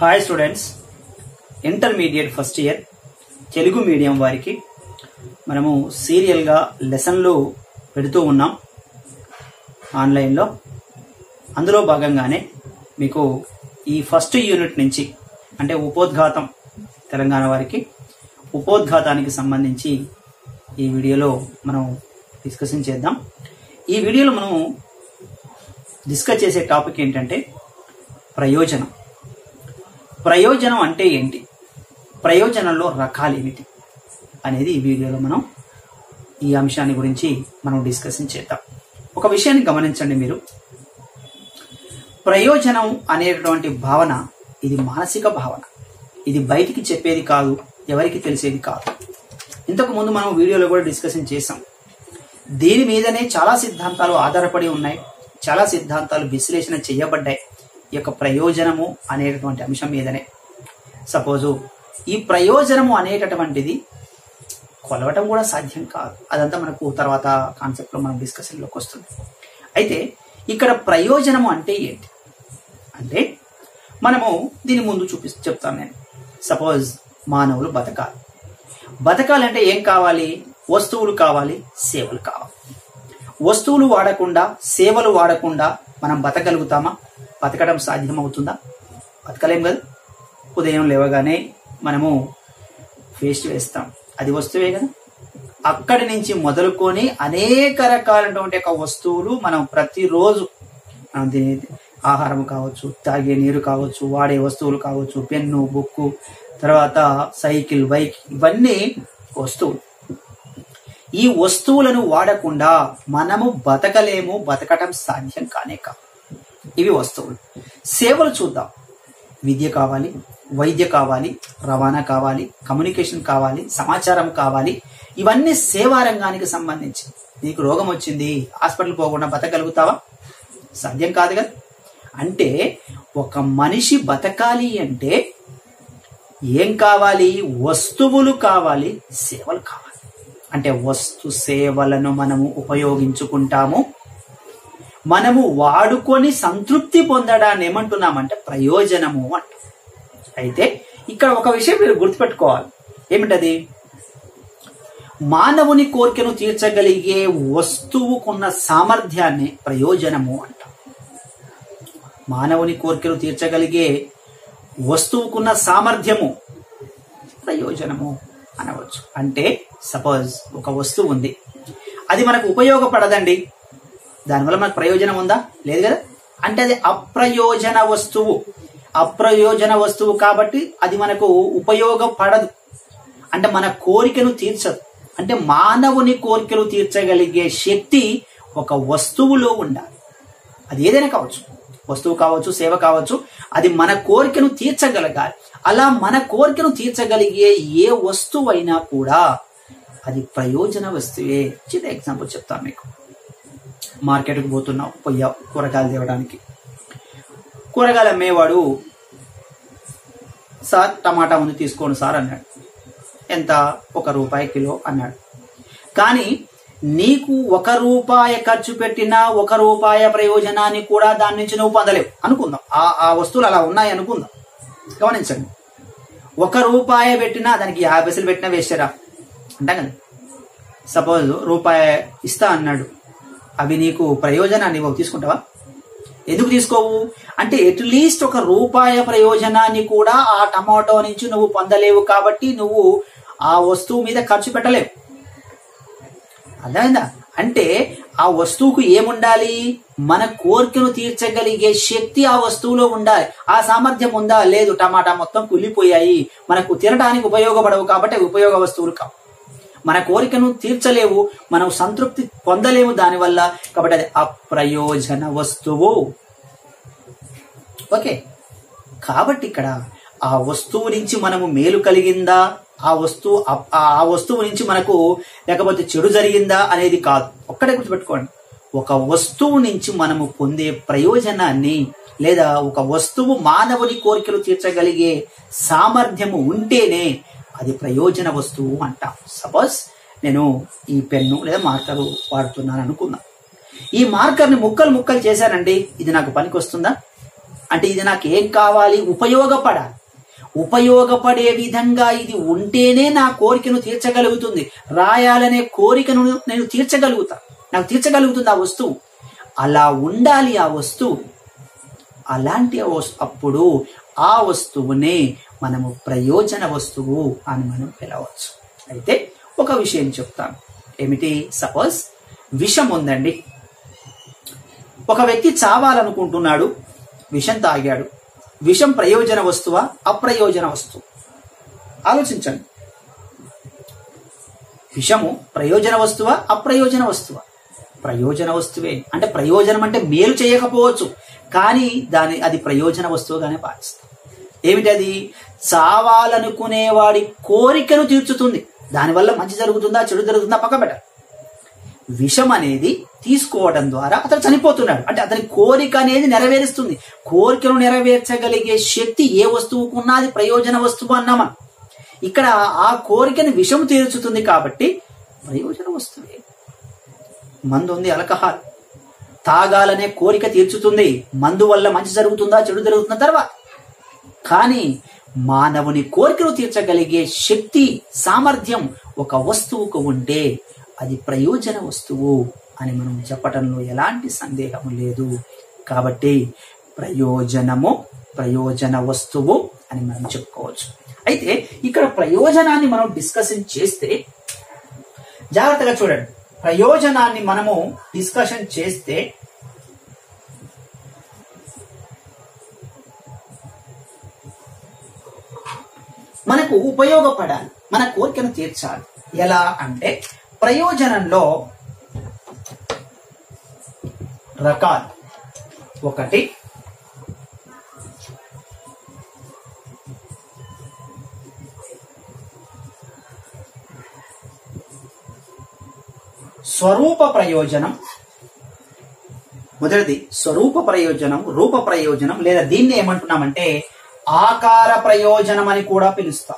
Hi students intermediate first year Telugu medium వారికి మనము సీరియల్గా లెసన్లు పెడుతూ ఉన్నాం ఆన్లైన్లో అందులో భాగంగానే మీకు ఈ ఫస్ట్ యూనిట్ నుంచి అంటే ఉపోద్ఘాతం తెలంగాణ వారికి ఉపోద్ఘాతానికి సంబంధించి ఈ వీడియోలో మనం డిస్కషన్ చేద్దాం ఈ వీడియోలో మనం డిస్కస్ చేసే టాపిక్ ఏంటంటే ప్రయోజనం ప్రయోజనం అంటే ఏంటి ప్రయోజనంలో రకాలు ఏమిటి అనేది ఈ వీడియోలో మనం ఈ అంశాన్ని గురించి మనం డిస్కషన్ చేద్దాం ఒక విషయాన్ని గమనించండి మీరు ప్రయోజనం అనేటటువంటి భావన ఇది మానసిక భావన ఇది బయటికి చెప్పేది కాదు ఎవరికి తెలిసేది కాదు ఇంతకు ముందు మనం వీడియోలో కూడా డిస్కషన్ చేసాం దీని మీదనే చాలా సిద్ధాంతాలు ఆధారపడి ఉన్నాయి చాలా సిద్ధాంతాలు విశ్లేషణ చేయబడ్డాయి ఈ యొక్క ప్రయోజనము అనేటటువంటి అంశం మీదనే సపోజు ఈ ప్రయోజనము అనేటటువంటిది కొలవటం కూడా సాధ్యం కాదు అదంతా మనకు తర్వాత కాన్సెప్ట్లో మనం డిస్కషన్లోకి వస్తుంది అయితే ఇక్కడ ప్రయోజనము అంటే ఏంటి అంటే మనము దీని ముందు చూపి చెప్తాను నేను సపోజ్ మానవులు బతకాలి బతకాలంటే ఏం కావాలి వస్తువులు కావాలి సేవలు కావాలి వస్తువులు వాడకుండా సేవలు వాడకుండా మనం బతకగలుగుతామా బతకడం సాధ్యమవుతుందా బతకలేం కదా ఉదయం లేవగానే మనము పేస్ట్ వేస్తాం అది వస్తువే కదా అక్కడి నుంచి మొదలుకొని అనేక రకాలైనటువంటి ఒక వస్తువులు మనం ప్రతిరోజు మనం తినే ఆహారం కావచ్చు తాగే నీరు కావచ్చు వాడే వస్తువులు కావచ్చు పెన్ను బుక్కు తర్వాత సైకిల్ బైక్ ఇవన్నీ వస్తువులు ఈ వస్తువులను వాడకుండా మనము బతకలేము బతకటం సాధ్యం కానే కాదు ఇవి వస్తువులు సేవలు చూద్దాం విద్య కావాలి వైద్య కావాలి రవాణా కావాలి కమ్యూనికేషన్ కావాలి సమాచారం కావాలి ఇవన్నీ సేవా రంగానికి సంబంధించి నీకు రోగం వచ్చింది హాస్పిటల్ పోకుండా బతకగలుగుతావా సాధ్యం కాదు కదా అంటే ఒక మనిషి బతకాలి అంటే ఏం కావాలి వస్తువులు కావాలి సేవలు కావాలి అంటే వస్తు సేవలను మనము ఉపయోగించుకుంటాము మనము వాడుకొని సంతృప్తి పొందడాన్ని ఏమంటున్నామంటే ప్రయోజనము అంట అయితే ఇక్కడ ఒక విషయం మీరు గుర్తుపెట్టుకోవాలి ఏమిటది మానవుని కోరికను తీర్చగలిగే వస్తువుకున్న సామర్థ్యాన్ని ప్రయోజనము అంట మానవుని కోరికలు తీర్చగలిగే వస్తువుకున్న సామర్థ్యము ప్రయోజనము అనవచ్చు అంటే సపోజ్ ఒక వస్తువు ఉంది అది మనకు ఉపయోగపడదండి దానివల్ల మనకు ప్రయోజనం ఉందా లేదు కదా అంటే అది అప్రయోజన వస్తువు అప్రయోజన వస్తువు కాబట్టి అది మనకు ఉపయోగపడదు అంటే మన కోరికను తీర్చదు అంటే మానవుని కోరికలు తీర్చగలిగే శక్తి ఒక వస్తువులో ఉండాలి అది ఏదైనా కావచ్చు వస్తువు కావచ్చు సేవ కావచ్చు అది మన కోరికను తీర్చగలగాలి అలా మన కోరికను తీర్చగలిగే ఏ వస్తువు అయినా కూడా అది ప్రయోజన వస్తువే చిన్న ఎగ్జాంపుల్ చెప్తాను మీకు మార్కెట్కి పోతున్నావు పోయావు కూరగాయలు తేవడానికి కూరగాయలు అమ్మేవాడు సార్ టమాటా ఉంది తీసుకోండి సార్ అన్నాడు ఎంత ఒక రూపాయి కిలో అన్నాడు కానీ నీకు ఒక రూపాయి ఖర్చు పెట్టినా ఒక రూపాయి ప్రయోజనాన్ని కూడా దాని నుంచి నువ్వు పొందలేవు అనుకుందాం ఆ ఆ వస్తువులు అలా ఉన్నాయి అనుకుందాం గమనించండి ఒక రూపాయి పెట్టినా దానికి యాభై పైసలు పెట్టినా వేసారా అంటాం కదా సపోజ్ రూపాయి ఇస్తా అన్నాడు అవి నీకు ప్రయోజనాన్ని ఇవ్వవు తీసుకుంటావా ఎందుకు తీసుకోవు అంటే అట్లీస్ట్ ఒక రూపాయి ప్రయోజనాన్ని కూడా ఆ టమాటో నుంచి నువ్వు పొందలేవు కాబట్టి నువ్వు ఆ వస్తువు మీద ఖర్చు పెట్టలేవు అర్థమైందా అంటే ఆ వస్తువుకు ఏముండాలి మన కోరికను తీర్చగలిగే శక్తి ఆ వస్తువులో ఉండాలి ఆ సామర్థ్యం ఉందా లేదు టమాటా మొత్తం కుళ్ళిపోయాయి మనకు తినడానికి ఉపయోగపడవు కాబట్టి అవి ఉపయోగ వస్తువులు కావు మన కోరికను తీర్చలేవు మనం సంతృప్తి పొందలేము దానివల్ల కాబట్టి అది అప్రయోజన వస్తువు ఓకే కాబట్టి ఇక్కడ ఆ వస్తువు నుంచి మనము మేలు కలిగిందా ఆ వస్తువు ఆ వస్తువు నుంచి మనకు లేకపోతే చెడు జరిగిందా అనేది కాదు ఒక్కడే గుర్తుపెట్టుకోండి ఒక వస్తువు నుంచి మనము పొందే ప్రయోజనాన్ని లేదా ఒక వస్తువు మానవుని కోరికలు తీర్చగలిగే సామర్థ్యము ఉంటేనే అది ప్రయోజన వస్తువు అంటాం సపోజ్ నేను ఈ పెన్ను లేదా మార్కరు వాడుతున్నాను అనుకుందాం ఈ మార్కర్ని ముక్కలు ముక్కలు చేశానండి ఇది నాకు పనికి వస్తుందా అంటే ఇది నాకు ఏం కావాలి ఉపయోగపడాలి ఉపయోగపడే విధంగా ఇది ఉంటేనే నా కోరికను తీర్చగలుగుతుంది రాయాలనే కోరికను నేను తీర్చగలుగుతా నాకు తీర్చగలుగుతుంది ఆ వస్తువు అలా ఉండాలి ఆ వస్తువు అలాంటి వస్- అప్పుడు ఆ వస్తువునే మనము ప్రయోజన వస్తువు అని మనం పిలవచ్చు అయితే ఒక విషయం చెప్తాను ఏమిటి సపోజ్ విషం ఉందండి ఒక వ్యక్తి చావాలనుకుంటున్నాడు విషం తాగాడు విషం ప్రయోజన వస్తువా అప్రయోజన వస్తువు ఆలోచించండి విషము ప్రయోజన వస్తువా అప్రయోజన వస్తువా ప్రయోజన వస్తువే అంటే ప్రయోజనం అంటే మేలు చేయకపోవచ్చు కానీ దాని అది ప్రయోజన వస్తువుగానే భావిస్తాం ఏమిటది చావాలనుకునేవాడి కోరికను తీర్చుతుంది దానివల్ల మంచి జరుగుతుందా చెడు జరుగుతుందా పక్క పెట్టాలి విషం అనేది తీసుకోవడం ద్వారా అతను చనిపోతున్నాడు అంటే అతని కోరిక అనేది నెరవేరుస్తుంది కోరికను నెరవేర్చగలిగే శక్తి ఏ వస్తువుకు ఉన్నది ప్రయోజన వస్తువు అన్నామా ఇక్కడ ఆ కోరికని విషం తీర్చుతుంది కాబట్టి ప్రయోజన వస్తువే మందు ఉంది అల్కహాల్ తాగాలనే కోరిక తీర్చుతుంది మందు వల్ల మంచి జరుగుతుందా చెడు జరుగుతుందా తర్వాత కానీ మానవుని కోరికలు తీర్చగలిగే శక్తి సామర్థ్యం ఒక వస్తువుకు ఉంటే అది ప్రయోజన వస్తువు అని మనం చెప్పటంలో ఎలాంటి సందేహం లేదు కాబట్టి ప్రయోజనము ప్రయోజన వస్తువు అని మనం చెప్పుకోవచ్చు అయితే ఇక్కడ ప్రయోజనాన్ని మనం డిస్కషన్ చేస్తే జాగ్రత్తగా చూడండి ప్రయోజనాన్ని మనము డిస్కషన్ చేస్తే మనకు ఉపయోగపడాలి మన కోరికను తీర్చాలి ఎలా అంటే ప్రయోజనంలో రకాలు ఒకటి స్వరూప ప్రయోజనం మొదటిది స్వరూప ప్రయోజనం రూప ప్రయోజనం లేదా దీన్ని ఏమంటున్నామంటే ఆకార ప్రయోజనం అని కూడా పిలుస్తాం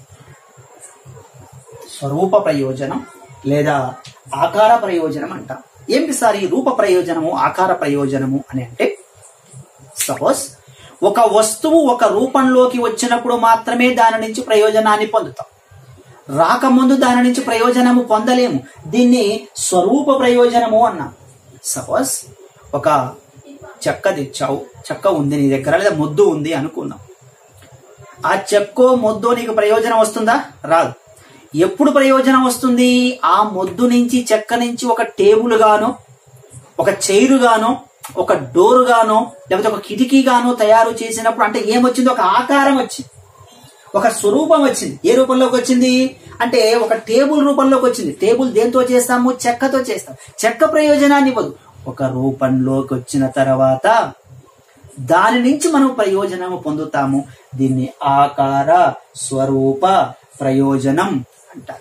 స్వరూప ప్రయోజనం లేదా ఆకార ప్రయోజనం అంటాం ఏమిటి సార్ ఈ రూప ప్రయోజనము ఆకార ప్రయోజనము అని అంటే సపోజ్ ఒక వస్తువు ఒక రూపంలోకి వచ్చినప్పుడు మాత్రమే దాని నుంచి ప్రయోజనాన్ని పొందుతాం రాకముందు దాని నుంచి ప్రయోజనము పొందలేము దీన్ని స్వరూప ప్రయోజనము అన్నాం సపోజ్ ఒక చెక్క తెచ్చావు చెక్క ఉంది నీ దగ్గర లేదా ముద్దు ఉంది అనుకుందాం ఆ చెక్కో ముద్దో నీకు ప్రయోజనం వస్తుందా రాదు ఎప్పుడు ప్రయోజనం వస్తుంది ఆ మొద్దు నుంచి చెక్క నుంచి ఒక టేబుల్ గానో ఒక చైరు గానో ఒక డోరు గానో లేకపోతే ఒక కిటికీ గానో తయారు చేసినప్పుడు అంటే ఏమొచ్చింది ఒక ఆకారం వచ్చింది ఒక స్వరూపం వచ్చింది ఏ రూపంలోకి వచ్చింది అంటే ఒక టేబుల్ రూపంలోకి వచ్చింది టేబుల్ దేంతో చేస్తాము చెక్కతో చేస్తాం చెక్క ప్రయోజనాన్ని ఇవ్వదు ఒక రూపంలోకి వచ్చిన తర్వాత దాని నుంచి మనం ప్రయోజనము పొందుతాము దీన్ని ఆకార స్వరూప ప్రయోజనం అంటారు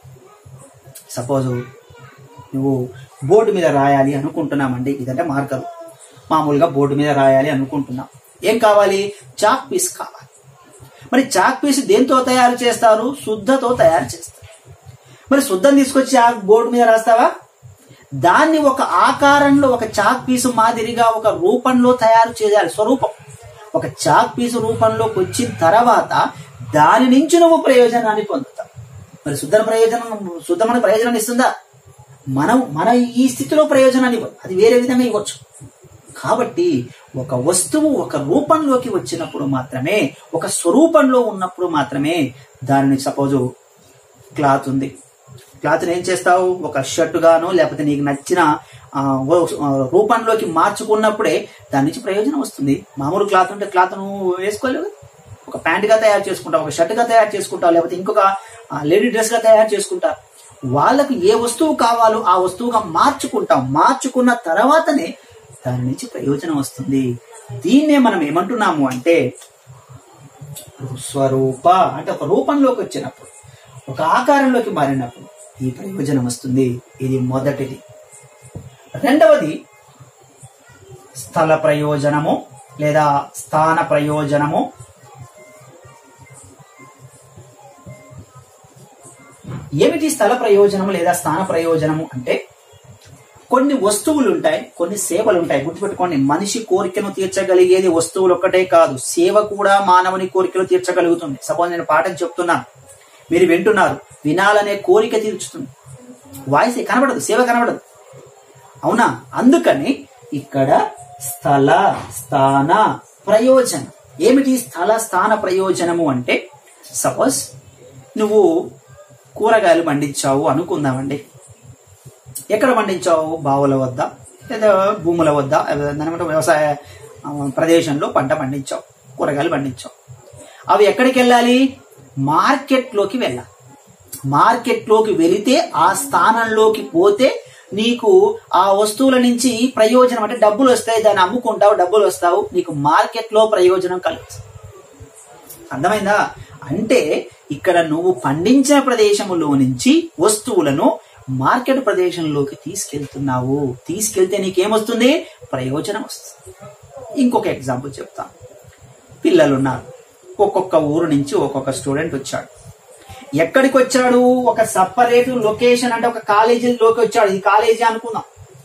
సపోజ్ నువ్వు బోర్డు మీద రాయాలి అనుకుంటున్నామండి ఇదంటే మార్కర్ మామూలుగా బోర్డు మీద రాయాలి అనుకుంటున్నాం ఏం కావాలి చాక్ పీస్ కావాలి మరి చాక్ పీస్ దేంతో తయారు చేస్తారు శుద్ధతో తయారు చేస్తారు మరి శుద్ధం తీసుకొచ్చి ఆ బోర్డు మీద రాస్తావా దాన్ని ఒక ఆకారంలో ఒక చాక్ పీసు మాదిరిగా ఒక రూపంలో తయారు చేయాలి స్వరూపం ఒక చాక్ పీసు రూపంలోకి వచ్చిన తర్వాత దాని నుంచి నువ్వు ప్రయోజనాన్ని పొందుతావు మరి శుద్ధ ప్రయోజనం శుద్ధమైన ప్రయోజనాన్ని ఇస్తుందా మనం మన ఈ స్థితిలో ప్రయోజనాన్ని ఇవ్వదు అది వేరే విధంగా ఇవ్వచ్చు కాబట్టి ఒక వస్తువు ఒక రూపంలోకి వచ్చినప్పుడు మాత్రమే ఒక స్వరూపంలో ఉన్నప్పుడు మాత్రమే దానిని సపోజు క్లాత్ ఉంది క్లాత్ ఏం చేస్తావు ఒక షర్ట్ గాను లేకపోతే నీకు నచ్చిన ఆ, ఓ- ఆ, రూపంలోకి మార్చుకున్నప్పుడే దాని నుంచి ప్రయోజనం వస్తుంది మామూలు క్లాత్ ఉంటే క్లాత్ నువ్వు వేసుకోలేవు కదా. ఒక ప్యాంట్ గా తయారు చేసుకుంటావు ఒక షర్ట్ గా తయారు చేసుకుంటావు లేకపోతే ఇంకొక లేడీ డ్రెస్ గా తయారు చేసుకుంటారు వాళ్ళకు ఏ వస్తువు కావాలో ఆ వస్తువుగా మార్చుకుంటాం మార్చుకున్న తర్వాతనే దాని నుంచి ప్రయోజనం వస్తుంది దీన్నే మనం ఏమంటున్నాము అంటే స్వరూప అంటే ఒక రూపంలోకి వచ్చినప్పుడు ఒక ఆకారంలోకి మారినప్పుడు ఈ ప్రయోజనం వస్తుంది ఇది మొదటిది రెండవది స్థల ప్రయోజనము లేదా స్థాన ప్రయోజనము ఏమిటి స్థల ప్రయోజనము లేదా స్థాన ప్రయోజనము అంటే కొన్ని వస్తువులు ఉంటాయి కొన్ని సేవలు ఉంటాయి గుర్తుపెట్టుకోండి మనిషి కోరికను తీర్చగలిగేది వస్తువులు ఒక్కటే కాదు సేవ కూడా మానవుని కోరికలు తీర్చగలుగుతుంది సపోజ్ నేను పాఠం చెప్తున్నాను మీరు వింటున్నారు వినాలనే కోరిక తీర్చుతుంది వాయిస్ కనబడదు సేవ కనబడదు అవునా అందుకని ఇక్కడ స్థల స్థాన ప్రయోజనం ఏమిటి స్థల స్థాన ప్రయోజనము అంటే సపోజ్ నువ్వు కూరగాయలు పండించావు అనుకుందామండి ఎక్కడ పండించావు బావుల వద్ద లేదా భూముల వద్ద దానిమంటే వ్యవసాయ ఆ, ప్రదేశంలో పంట పండించావు కూరగాయలు పండించావు అవి ఎక్కడికి వెళ్ళాలి మార్కెట్లోకి వెళ్ళాలి మార్కెట్లోకి వెళితే ఆ స్థానంలోకి పోతే నీకు ఆ వస్తువుల నుంచి ప్రయోజనం అంటే డబ్బులు వస్తాయి దాన్ని అమ్ముకుంటావు డబ్బులు వస్తావు నీకు మార్కెట్లో ప్రయోజనం కలుగుతుంది అర్థమైందా అంటే ఇక్కడ నువ్వు పండించిన ప్రదేశములో నుంచి వస్తువులను మార్కెట్ ప్రదేశంలోకి తీసుకెళ్తున్నావు తీసుకెళ్తే నీకేమొస్తుంది ప్రయోజనం వస్తుంది ఇంకొక ఎగ్జాంపుల్ చెప్తాను పిల్లలు ఉన్నారు ఒక్కొక్క ఊరు నుంచి ఒక్కొక్క స్టూడెంట్ వచ్చాడు ఎక్కడికి వచ్చాడు ఒక సపరేట్ లొకేషన్ అంటే ఒక కాలేజీలోకి వచ్చాడు ఈ కాలేజీ అనుకుందాం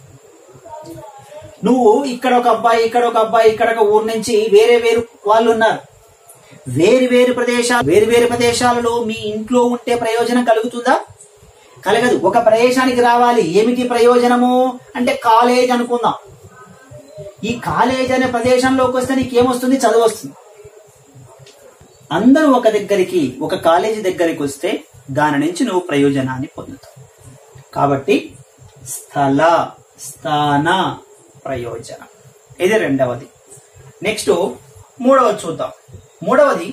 నువ్వు ఇక్కడ ఒక అబ్బాయి ఇక్కడ ఒక అబ్బాయి ఇక్కడ ఒక ఊరు నుంచి వేరే వేరు వాళ్ళు ఉన్నారు వేరు వేరు ప్రదేశాలు వేరు వేరు ప్రదేశాలలో మీ ఇంట్లో ఉంటే ప్రయోజనం కలుగుతుందా కలగదు ఒక ప్రదేశానికి రావాలి ఏమిటి ప్రయోజనము అంటే కాలేజ్ అనుకుందాం ఈ కాలేజ్ అనే ప్రదేశంలోకి వస్తే నీకేమొస్తుంది చదువు వస్తుంది అందరూ ఒక దగ్గరికి ఒక కాలేజీ దగ్గరికి వస్తే దాని నుంచి నువ్వు ప్రయోజనాన్ని పొందుతావు కాబట్టి స్థల స్థాన ప్రయోజనం ఇది రెండవది నెక్స్ట్ మూడవది చూద్దాం మూడవది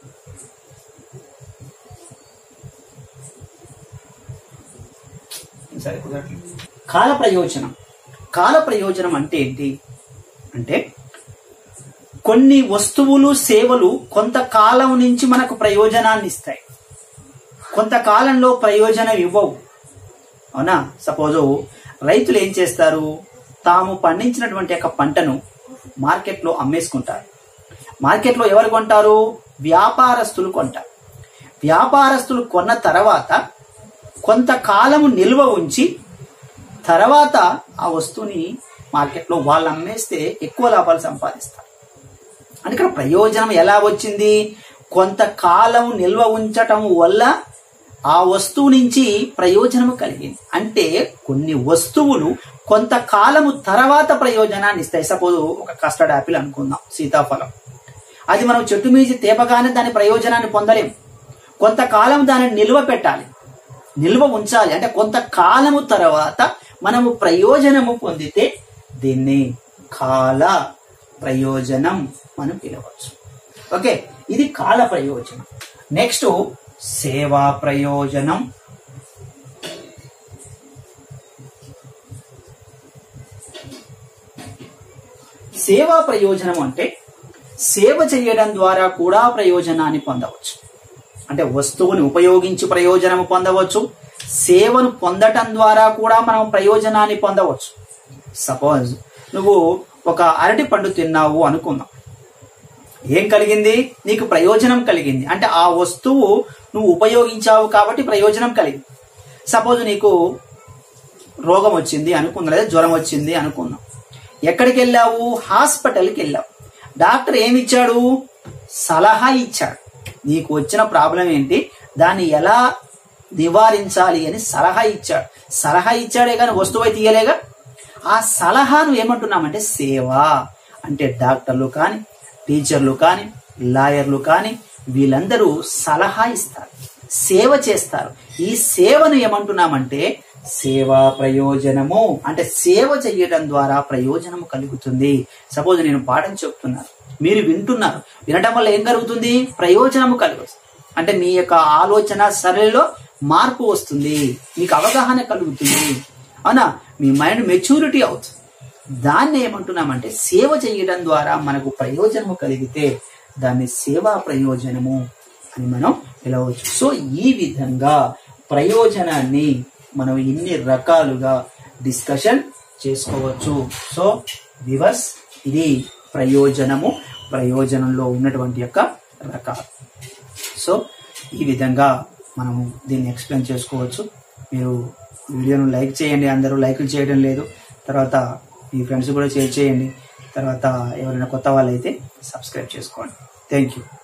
సరే కుదరట్లేదు. కాల ప్రయోజనం కాల ప్రయోజనం అంటే ఏంటి అంటే కొన్ని వస్తువులు సేవలు కొంతకాలం నుంచి మనకు ప్రయోజనాన్ని ఇస్తాయి కొంతకాలంలో ప్రయోజనం ఇవ్వవు అవునా సపోజు రైతులు ఏం చేస్తారు తాము పండించినటువంటి యొక్క పంటను మార్కెట్లో అమ్మేసుకుంటారు మార్కెట్లో ఎవరు కొంటారు వ్యాపారస్తులు కొంటారు వ్యాపారస్తులు కొన్న తర్వాత కొంతకాలము నిల్వ ఉంచి తర్వాత ఆ వస్తువుని మార్కెట్లో వాళ్ళు అమ్మేస్తే ఎక్కువ లాభాలు సంపాదిస్తారు అంటే ఇక్కడ ప్రయోజనం ఎలా వచ్చింది కొంతకాలం నిల్వ ఉంచటం వల్ల ఆ వస్తువు నుంచి ప్రయోజనం కలిగింది అంటే కొన్ని వస్తువులు కొంతకాలము తర్వాత ప్రయోజనాన్ని ఇస్తాయి సపోజ్ ఒక కస్టర్డ్ యాపిల్ అనుకుందాం సీతాఫలం అది మనం చెట్టు మీద తేపగానే దాని ప్రయోజనాన్ని పొందలేం కొంతకాలం దానిని నిల్వ పెట్టాలి నిల్వ ఉంచాలి అంటే కొంతకాలము తర్వాత మనము ప్రయోజనము పొందితే దీన్ని కాల ప్రయోజనం మనం పిలవచ్చు ఓకే ఇది కాల ప్రయోజనం నెక్స్ట్ సేవా ప్రయోజనం సేవా ప్రయోజనం అంటే సేవ చేయడం ద్వారా కూడా ప్రయోజనాన్ని పొందవచ్చు అంటే వస్తువుని ఉపయోగించి ప్రయోజనం పొందవచ్చు సేవను పొందటం ద్వారా కూడా మనం ప్రయోజనాన్ని పొందవచ్చు సపోజ్ నువ్వు ఒక అరటి పండు తిన్నావు అనుకుందాం ఏం కలిగింది నీకు ప్రయోజనం కలిగింది అంటే ఆ వస్తువు నువ్వు ఉపయోగించావు కాబట్టి ప్రయోజనం కలిగింది సపోజ్ నీకు రోగం వచ్చింది అనుకుందాం లేదా జ్వరం వచ్చింది అనుకుందాం ఎక్కడికి వెళ్ళావు హాస్పిటల్కి వెళ్ళావు డాక్టర్ ఏమి ఇచ్చాడు సలహా ఇచ్చాడు నీకు వచ్చిన ప్రాబ్లం ఏంటి దాన్ని ఎలా నివారించాలి అని సలహా ఇచ్చాడు సలహా ఇచ్చాడే కానీ వస్తువు అయితే ఇయ్యలేగా ఆ సలహాను ఏమంటున్నామంటే సేవ అంటే డాక్టర్లు కానీ టీచర్లు కానీ లాయర్లు కానీ వీళ్ళందరూ సలహా ఇస్తారు సేవ చేస్తారు ఈ సేవను ఏమంటున్నామంటే సేవా ప్రయోజనము అంటే సేవ చేయడం ద్వారా ప్రయోజనము కలుగుతుంది సపోజ్ నేను పాఠం చెప్తున్నాను మీరు వింటున్నారు వినటం వల్ల ఏం కలుగుతుంది ప్రయోజనము కలుగుతుంది అంటే మీ యొక్క ఆలోచన సరళిలో మార్పు వస్తుంది మీకు అవగాహన కలుగుతుంది అవునా మీ మైండ్ మెచ్యూరిటీ అవుతుంది దాన్ని ఏమంటున్నామంటే సేవ చేయడం ద్వారా మనకు ప్రయోజనము కలిగితే దాన్ని సేవా ప్రయోజనము అని మనం పిలవచ్చు సో ఈ విధంగా ప్రయోజనాన్ని మనం ఇన్ని రకాలుగా డిస్కషన్ చేసుకోవచ్చు సో వివర్స్ ఇది ప్రయోజనము ప్రయోజనంలో ఉన్నటువంటి యొక్క రకాలు సో ఈ విధంగా మనము దీన్ని ఎక్స్ప్లెయిన్ చేసుకోవచ్చు మీరు వీడియోను లైక్ చేయండి అందరూ లైకులు చేయడం లేదు తర్వాత మీ ఫ్రెండ్స్ కూడా షేర్ చేయండి తర్వాత ఎవరైనా కొత్త వాళ్ళు అయితే సబ్స్క్రైబ్ చేసుకోండి థ్యాంక్ యూ